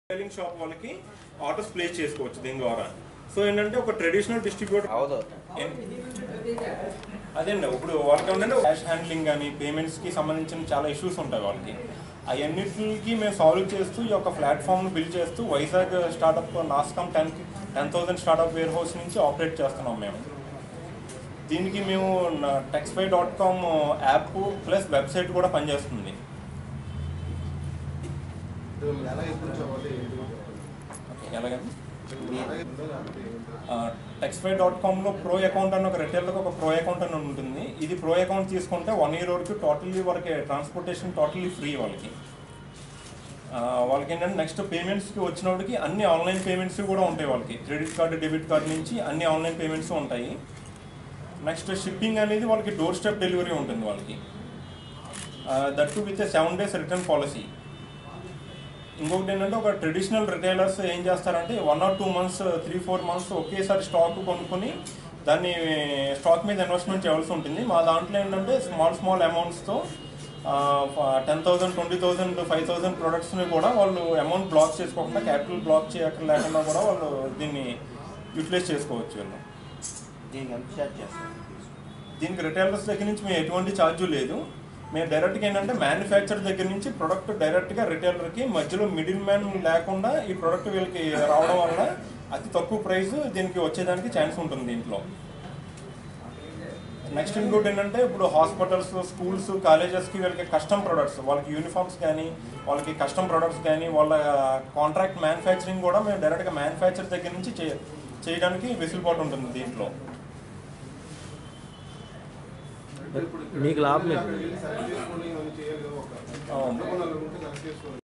Retailing shop వాళ్ళకి orders place చేసుకోవచ్చు దీని ద్వారా సో ఏంటంటే ఒక ట్రెడిషనల్ డిస్ట్రిబ్యూటర్ అవుదు అదేండి ఇప్పుడు వాళ్ళకి ఏంటంటే క్యాష్ హ్యాండ్లింగ్ కానీ పేమెంట్స్కి సంబంధించిన చాలా ఇష్యూస్ ఉంటాయి వాళ్ళకి అవన్నిటికి మేము సాల్వ్ చేస్తూ ఈ యొక్క ప్లాట్ఫామ్ను బిల్డ్ చేస్తూ Vizag startup NASSCOM ten ten thousand startup warehouse నుంచి ఆపరేట్ చేస్తున్నాం మేము దీనికి మేము టెక్స్పై dot com app plus website కూడా పనిచేస్తుంది ఎలా ఎప్పుడు చదవాలి ఓకే ఎలాగండి టెక్స్పై డాట్ కామ్లో ప్రో అకౌంట్ అని ఒక రిటైల్కి ఒక ప్రో అకౌంట్ అని ఉంటుంది ఇది ప్రో అకౌంట్ తీసుకుంటే వన్ ఇయర్ వరకు టోటల్లీ వాళ్ళకి ట్రాన్స్పోర్టేషన్ టోటల్లీ ఫ్రీ వాళ్ళకి ఆ, వాళ్ళకి ఏంటంటే నెక్స్ట్ పేమెంట్స్కి వచ్చినప్పటికి అన్ని ఆన్లైన్ పేమెంట్స్ కూడా ఉంటాయి వాళ్ళకి క్రెడిట్ కార్డు డెబిట్ కార్డు నుంచి అన్ని ఆన్లైన్ పేమెంట్స్ ఉంటాయి నెక్స్ట్ షిప్పింగ్ అనేది వాళ్ళకి డోర్ స్టెప్ డెలివరీ ఉంటుంది వాళ్ళకి that with seven days return policy ఇంకొకటి ఏంటంటే ఒక ట్రెడిషనల్ రిటైలర్స్ ఏం చేస్తారంటే one or two months three four months ఒకేసారి స్టాక్ కొనుక్కొని దాన్ని స్టాక్ మీద ఇన్వెస్ట్మెంట్ చేయాల్సి ఉంటుంది మా దాంట్లో ఏంటంటే స్మాల్ స్మాల్ అమౌంట్స్తో ten thousand twenty thousand five thousand ప్రొడక్ట్స్ని కూడా వాళ్ళు అమౌంట్ బ్లాక్ చేసుకోకుండా క్యాపిటల్ బ్లాక్ చేయక లేకుండా కూడా వాళ్ళు దీన్ని యూటిలైజ్ చేసుకోవచ్చు వీళ్ళు దీనికి ఎంత ఛార్జ్ చేస్తారు దీనికి రిటైలర్స్ దగ్గర నుంచి మేము ఎటువంటి ఛార్జ్ లేదు మేము డైరెక్ట్గా ఏంటంటే మ్యానుఫ్యాక్చర్ దగ్గర నుంచి ప్రొడక్ట్ డైరెక్ట్గా రిటైలర్కి మధ్యలో మిడిల్ మ్యాన్ లేకుండా ఈ ప్రొడక్ట్ వీళ్ళకి రావడం వల్ల అతి తక్కువ ప్రైస్ దీనికి వచ్చేదానికి ఛాన్స్ ఉంటుంది దీంట్లో నెక్స్ట్ ఇంకోటి ఏంటంటే ఇప్పుడు హాస్పిటల్స్ స్కూల్స్ కాలేజెస్కి వీళ్ళకి కస్టమ్ ప్రొడక్ట్స్ వాళ్ళకి యూనిఫామ్స్ కానీ వాళ్ళకి కస్టమ్ ప్రొడక్ట్స్ కానీ వాళ్ళ కాంట్రాక్ట్ మ్యానుఫ్యాక్చరింగ్ కూడా మేము డైరెక్ట్గా మ్యానుఫ్యాక్చర్ దగ్గర నుంచి చే చేయడానికి వెసులుబాటు ఉంటుంది దీంట్లో ఇప్పుడు మీకు లాభం వెళ్ళి సెలెక్ట్ చేసుకొని ఇవన్నీ చేయాలి కదా ఒక అవును. వంద కొనాలి ఉంటే సెలెక్ట్ చేసుకోవాలి